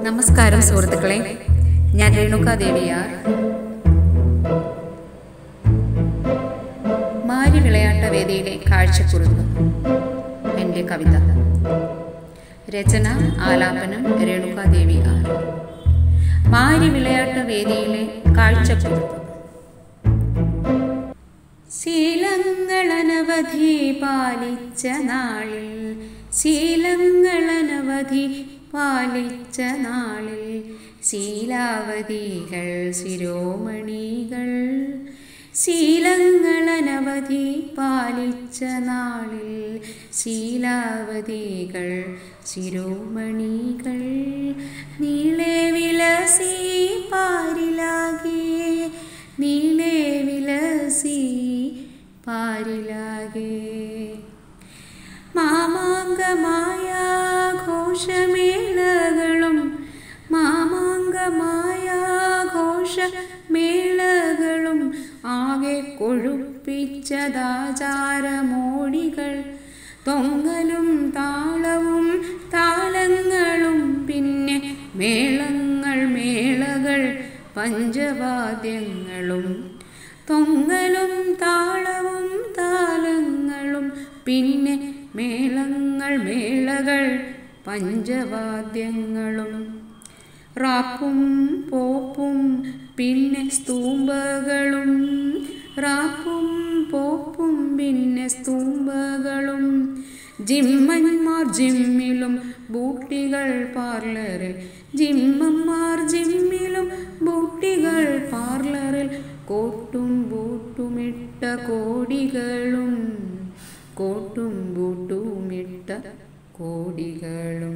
നമസ്കാരം സുഹൃത്തുക്കളെ ഞാൻ രേണുക ദേവിയാർ മാരി വിളയാട്ട വേദിയിലെ കാഴ്ചക്കുറുന്നു എൻ്റെ കവിത രചന ആലാപനം രേണുക ദേവിയാർ മാരി വിളയാട്ട വേദിയിലെ കാഴ്ചക്കുറുന്നു ശീലങ്ങളനവധി പാലിച്ച നാളിൽ ശീലങ്ങളനവധി പാലിച്ച നാളിൽ ശീലാവതികൾ ശിരോമണികൾ ശീലങ്ങളനവധി പാലിച്ച നാളിൽ ശീലാവതികൾ ശിരോമണികൾ നീളെ വിലസി പാരിലാകെ നീളെ വിലസി പാരിലാകെ മാമാങ്കമായ ഘോഷമേളകളും മാമാങ്കമായ ഘോഷമേളകളും ആകെ കൊഴുപ്പിച്ചതാചാരമോടികൾ തൊങ്ങലും താളവും താളങ്ങളും പിന്നെ മേളങ്ങൾ മേളകൾ പഞ്ചവാദ്യങ്ങളും തൊങ്ങലും താളവും താളങ്ങളും പിന്നെ മേളങ്ങൾ മേളകൾ പഞ്ചവാദ്യങ്ങളും റാപ്പും പോപ്പും പിന്നെ സ്തൂമ്പകളും റാപ്പും പോപ്പും പിന്നെ സ്തൂമ്പകളും ജിമ്മന്മാർ ജിമ്മിലും ബൂട്ടികൾ പാർലറിൽ ജിമ്മന്മാർ ജിമ്മിലും ബൂട്ടികൾ പാർലറിൽ കോട്ടും ബൂട്ടുമിട്ട കോടികളും കോട്ടും ബൂട്ടുമിട്ട കോടികളും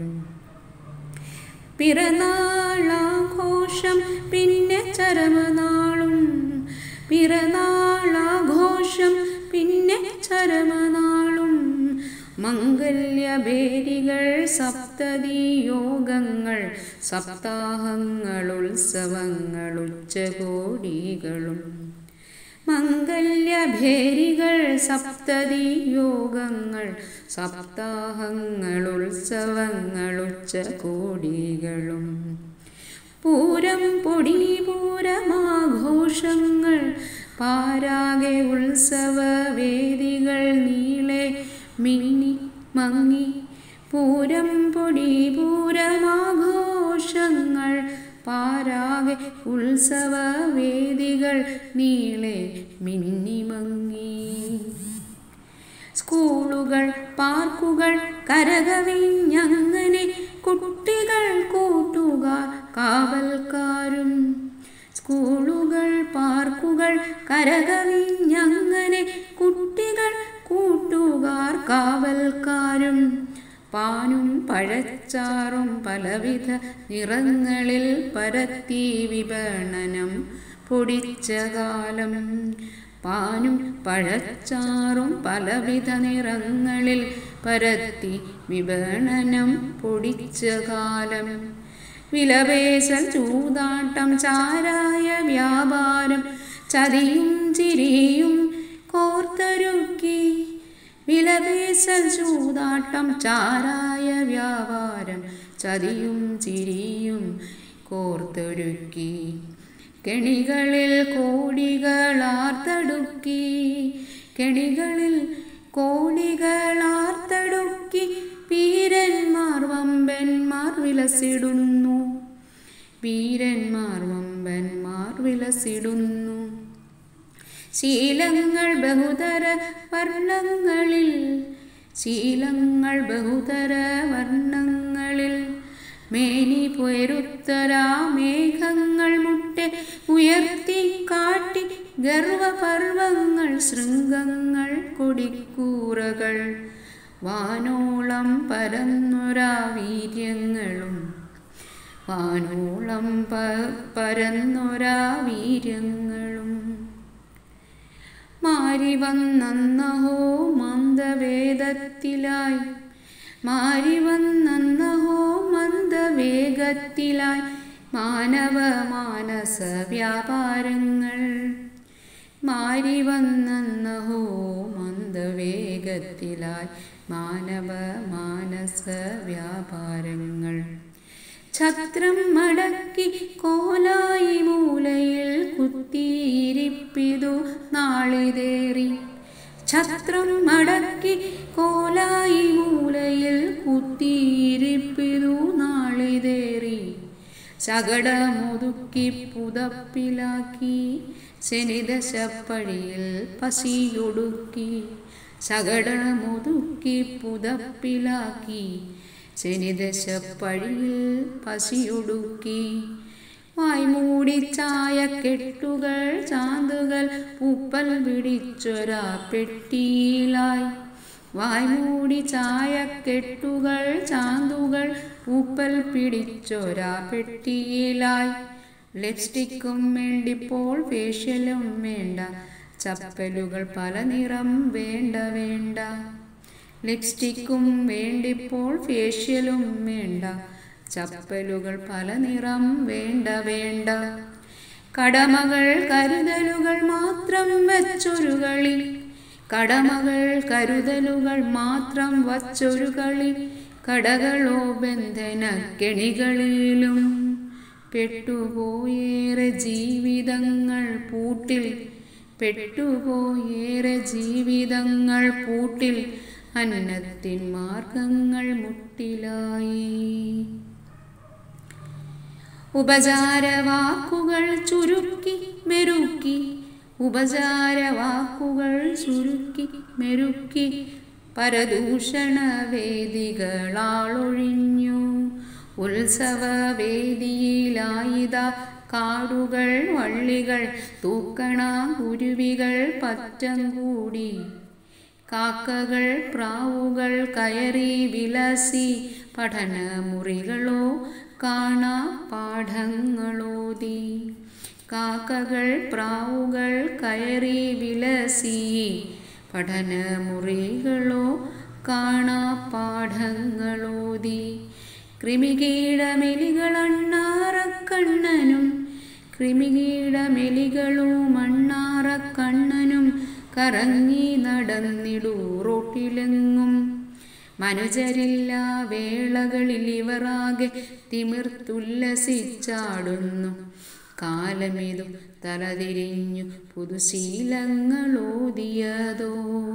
പിറന്നാളാഘോഷം പിന്നെ ചരമനാളും പിറന്നാളാഘോഷം പിന്നെ ചരമനാളും മംഗല്യഭേരികൾ സപ്തതി യോഗങ്ങൾ സപ്താഹങ്ങൾ ഉത്സവങ്ങൾ ഉച്ചകോടികളും മംഗല്യഭേരികൾ സപ്തതി യോഗങ്ങൾ സപ്താഹങ്ങൾ ഉത്സവങ്ങൾ ഉച്ചകോടികളും പൂരം പൊടി പൂരമാഘോഷങ്ങൾ പാരാകെ ഉത്സവ വേദികൾ നീളെ മിന്നി മങ്ങി പൂരം പൊടി പൂരമാഘോഷങ്ങൾ പാരാകെ ഉത്സവ വേദികൾ നീളെ മിന്നി മങ്ങി സ്കൂളുകൾ പാർക്കുകൾ കരകവിഞ്ഞങ്ങനെ കുട്ടികൾ കൂട്ടുകാർ കാവൽക്കാരും സ്കൂളുകൾ പാർക്കുകൾ കരകവിഞ്ഞങ്ങനെ കുട്ടികൾ കൂട്ടുകാർ കാവൽക്കാരും പാനും പഴച്ചാറും പലവിധ നിറങ്ങളിൽ പരത്തി വിപണനം പൊടിച്ച കാലം പാനും പഴച്ചാറും പലവിധ നിറങ്ങളിൽ പരത്തി വിപണനം പൊടിച്ച കാലം വിലപേശൽ ചൂതാട്ടം ചാരായ വ്യാപാരം ചതിയും ചിരിയും കോർത്തൊരുക്കി വിലപേശൽ ചൂതാട്ടം ചാരായ വ്യാപാരം ചതിയും ചിരിയും കോർത്തൊരുക്കി കെണികളിൽ കോടികളാർത്തടുക്കി കെണികളിൽ കോടികളാർത്തടുക്കി വീരന്മാർ വമ്പന്മാർ വിലസിടുന്നു വീരന്മാർ വമ്പന്മാർ വിലസിടുന്നു ശീലങ്ങൾ ബഹുതര വർണ്ണങ്ങളിൽ ശീലങ്ങൾ ബഹുതര വർണ്ണങ്ങളിൽ മേനി പൊയരുത്തരാ മേഘങ്ങൾ മുട്ടെ ഉയർത്തി കാട്ടി ഗർവപർവങ്ങൾ ശൃംഗങ്ങൾ കൊടിക്കൂറകൾ വാനോളം പരന്നൊരാ വീര്യങ്ങളും വാനോളം പ പരന്നൊരാ വീര്യങ്ങളും മാരി വന്നഹോ മന്ദവേദത്തിലായി മാരി വന്നഹോ മന്ദവേഗത്തിലായി മാനവ മാനസ വ്യാപാരങ്ങൾ മാരി വന്നഹോ മന്ദവേഗത്തിലായി മാനവ മാനസ വ്യാപാരങ്ങൾ ഛത്രം മടക്കി കോലായി മൂലയിൽ കുത്തിയിരിപ്പിതു നാളിതേറി ഛത്രം മടക്കി കോലായി മൂലയിൽ കുത്തിയിരിപ്പിതു നാളിതേറി ശകടമൊതുക്കി പുതപ്പിലാക്കി ശനിദശപ്പഴിയിൽ പസിയൊടുക്കി ശകടമൊതുക്കി പുതപ്പിലാക്കി ശനിദശപ്പഴിയിൽ പസിയൊടുക്കി വായ്മൂടി ചായ കെട്ടുകൾ ചാന്തുകൾ പൂപ്പൽ പിടിച്ചൊരാ പെട്ടിയിലായി വായ്മൂടി ചായ കെട്ടുകൾ ചാന്തുകൾ പൂപ്പൽ പിടിച്ചൊരാ പെട്ടിയിലായി ലിപ്സ്റ്റിക്കും വേണ്ടിപ്പോൾ ഫേഷ്യലും വേണ്ട ചപ്പലുകൾ പല നിറം വേണ്ട വേണ്ട ലിപ്സ്റ്റിക്കും വേണ്ടിപ്പോൾ ഫേഷ്യലും വേണ്ട ചപ്പലുകൾ പല നിറം വേണ്ട വേണ്ട കടമകൾ കരുതലുകൾ മാത്രം വെച്ചൊരു കളി കടമകൾ കരുതലുകൾ മാത്രം വച്ചൊരു കളി കടകളോ ബന്ധന കെണികളിലും പെട്ടുപോയേറെ ജീവിതങ്ങൾ പൂട്ടിൽ പെട്ടുപോയേറെ ജീവിതങ്ങൾ പൂട്ടിൽ അന്നത്തിൻ മാർഗങ്ങൾ മുട്ടിലായി ഉപചാരവാക്കുകൾ ചുരുക്കി മെരുക്കി ഉപചാരവാക്കുകൾ ചുരുക്കി മെരുക്കി പരദൂഷണ വേദികളാളൊഴിഞ്ഞു ഉത്സവവേദിയിലായിത കാടുകൾ വള്ളികൾ തൂക്കണ കുരുവികൾ പറ്റം കൂടി കാക്കകൾ പ്രാവുകൾ കയറി വിലസി പഠനമുറികളോ കാണാ പാഠങ്ങളോതി കാക്കകൾ പ്രാവുകൾ കയറി വിലസി പഠനമുറികളോ കാണാ പാഠങ്ങളോതി കൃമികീടമെലികളണ്ണാറക്കണ്ണനും കൃമികീടമെലികളും അണ്ണാറക്കണ്ണനും കറങ്ങി നടന്നിടൂ റോട്ടിലെങ്ങും മനുജരില്ല വേളകളിൽ ഇവറാകെ തിമിർത്തുല്ലസിച്ചാടുന്നു കാലമിതു തലതിരിഞ്ഞു പുതുശീലങ്ങളോതിയതോ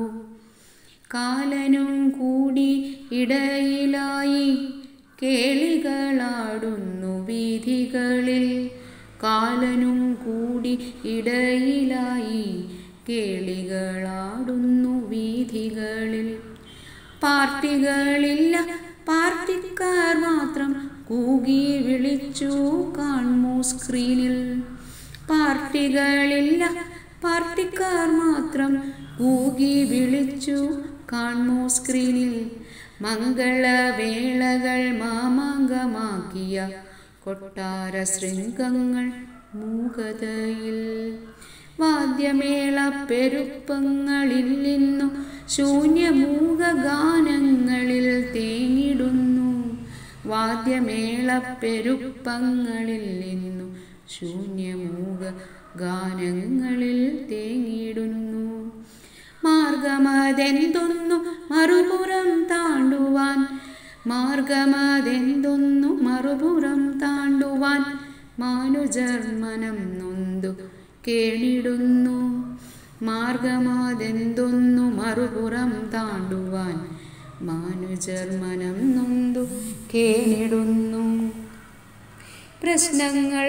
കാലനും കൂടി ഇടയിലായി കേളികളാടുന്നു വീഥികളിൽ കാലനും കൂടി ഇടയിലായി കേളികളാടുന്നു വീഥികളിൽ പാർട്ടികളില്ല പാർട്ടിക്കാർ മാത്രം കൂകി വിളിച്ചു കാണുമോ സ്ക്രീനിൽ പാർട്ടികളില്ല പാർട്ടിക്കാർ മാത്രം കൂകി വിളിച്ചു കാണുമോ സ്ക്രീനിൽ മംഗളവേളകൾ മാമാങ്കമാക്കിയ കൊട്ടാര ശൃംഗങ്ങൾ മൂകതയിൽ വാദ്യമേള പെരുപ്പങ്ങളിൽ നിന്നു ശൂന്യമൂക ഗാനങ്ങളിൽ തേങ്ങിടുന്നു വാദ്യമേള പെരുപ്പങ്ങളിൽ നിന്നു ശൂന്യമൂക ഗാനങ്ങളിൽ തേങ്ങിടുന്നു മാർഗമതെന്തൊന്നു മറുപുറം താണ്ടുവാൻ മാർഗമതെന്തൊന്നു മറുപുറം താണ്ടുവാൻ മാനുജർമനം നൊന്തു കേണിടുന്നു മാർഗമതെന്തൊന്നു മറുപുറം താണ്ടുവാൻ മാനുജർമനം നൊന്തു കേണിടുന്നു പ്രശ്നങ്ങൾ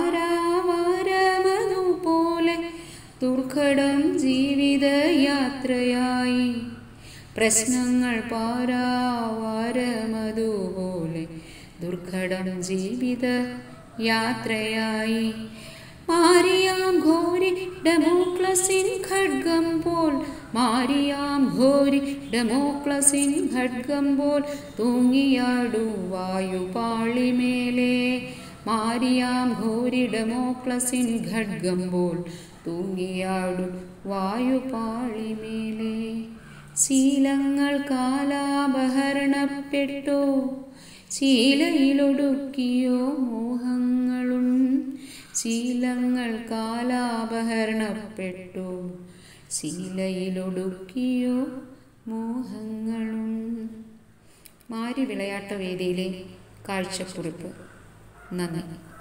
പാരാവാരമതുപോലെ ദുർഘടം ജീവിതയാത്രയായി പ്രശ്നങ്ങൾ പാരാവാരമതുപോലെ ദുർഘടം ജീവിത യാത്രയായി മാരിയാം ഘോരി ഡെമോക്ലസിൻ ഖഡ്ഗം പോൽ മാരിയാം ഘോരി ഡെമോക്ലസിൻ ഖഡ്ഗം പോൽ തൂങ്ങിയാടു വായുപാളിമേലെ മാരിയാം ഘോരി ഡെമോക്ലസിൻ ഖഡ്ഗം പോൽ തൂങ്ങിയാടു വായുപാളിമേലെ ശീലങ്ങൾ കാലാപഹരണപ്പെട്ടോ ശീലയിലൊടുക്കിയോ മോഹങ്ങളും ശീലങ്ങൾ കാലാപഹരണപ്പെട്ടു ശീലയിലൊടുക്കിയോ മോഹങ്ങളും മാരി വിളയാട്ട വേദിയിലെ കാഴ്ചക്കുറിപ്പ് നന്ദി